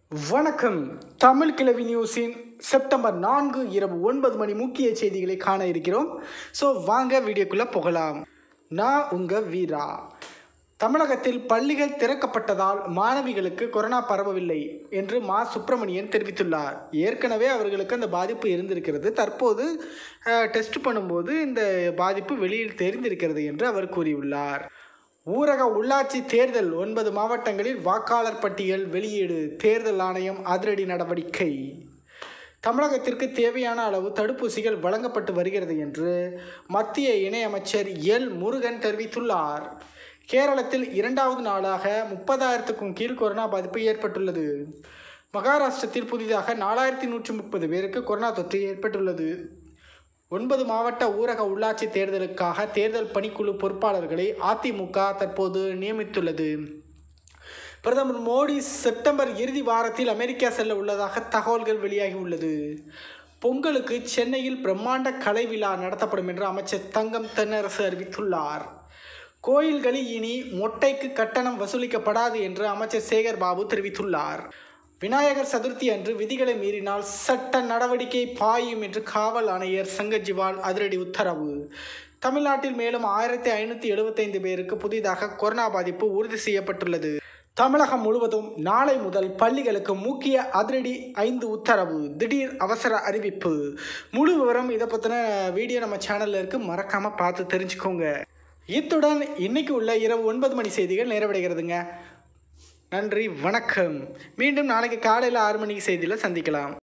வணக்கம் தமிழ் கிழவி நியூஸின் செப்டம்பர் நான்கு இரவு ஒன்பது மணி முக்கிய செய்திகளை காண இருக்கிறோம் ஸோ வாங்க வீடியோக்குள்ளே போகலாம் நான் உங்கள் வீரா தமிழகத்தில் பள்ளிகள் திறக்கப்பட்டதால் மாணவிகளுக்கு கொரோனா பரவவில்லை என்று மா சுப்பிரமணியன் தெரிவித்துள்ளார் ஏற்கனவே அவர்களுக்கு அந்த பாதிப்பு இருந்திருக்கிறது தற்போது டெஸ்ட் பண்ணும்போது இந்த பாதிப்பு வெளியில் தெரிந்திருக்கிறது என்று அவர் கூறியுள்ளார் ஊரக உள்ளாட்சி தேர்தல் ஒன்பது மாவட்டங்களில் வாக்காளர் பட்டியல் வெளியீடு தேர்தல் ஆணையம் அதிரடி நடவடிக்கை தமிழகத்திற்கு தேவையான அளவு தடுப்பூசிகள் வழங்கப்பட்டு வருகிறது என்று மத்திய இணையமைச்சர் எல் முருகன் தெரிவித்துள்ளார் கேரளத்தில் இரண்டாவது நாளாக முப்பதாயிரத்துக்கும் கீழ் கொரோனா பாதிப்பு ஏற்பட்டுள்ளது மகாராஷ்டிரத்தில் புதிதாக நாலாயிரத்தி நூற்றி முப்பது பேருக்கு கொரோனா தொற்று ஏற்பட்டுள்ளது ஒன்பது மாவட்ட ஊரக உள்ளாட்சி தேர்தலுக்காக தேர்தல் பணிக்குழு பொறுப்பாளர்களை அதிமுக தற்போது நியமித்துள்ளது பிரதமர் மோடி செப்டம்பர் இறுதி வாரத்தில் அமெரிக்கா செல்ல உள்ளதாக தகவல்கள் வெளியாகி உள்ளது பொங்கலுக்கு சென்னையில் பிரம்மாண்ட கலை விழா நடத்தப்படும் என்று அமைச்சர் தங்கம் தென்னரசு அறிவித்துள்ளார் கோயில்களில் இனி மொட்டைக்கு கட்டணம் வசூலிக்கப்படாது என்று அமைச்சர் சேகர் பாபு தெரிவித்துள்ளார் விநாயகர் சதுர்த்தி அன்று விதிகளை மீறினால் சட்ட நடவடிக்கை பாயும் என்று காவல் ஆணையர் சங்கஜிவால் அதிரடி உத்தரவு தமிழ்நாட்டில் மேலும் ஆயிரத்தி ஐநூற்றி எழுபத்தைந்து பேருக்கு புதிதாக கொரோனா பாதிப்பு உறுதி செய்யப்பட்டுள்ளது தமிழகம் முழுவதும் நாளை முதல் பள்ளிகளுக்கு முக்கிய அதிரடி ஐந்து உத்தரவு திடீர் அவசர அறிவிப்பு முழு விவரம் இதை பற்றின வீடியோ நம்ம சேனலில் இருக்குது மறக்காமல் பார்த்து தெரிஞ்சுக்கோங்க இத்துடன் இன்னைக்கு உள்ள இரவு ஒன்பது மணி செய்திகள் நிறைவடைகிறதுங்க நன்றி வணக்கம் மீண்டும் நாளைக்கு காலையில் ஆறு மணிக்கு செய்தியில் சந்திக்கலாம்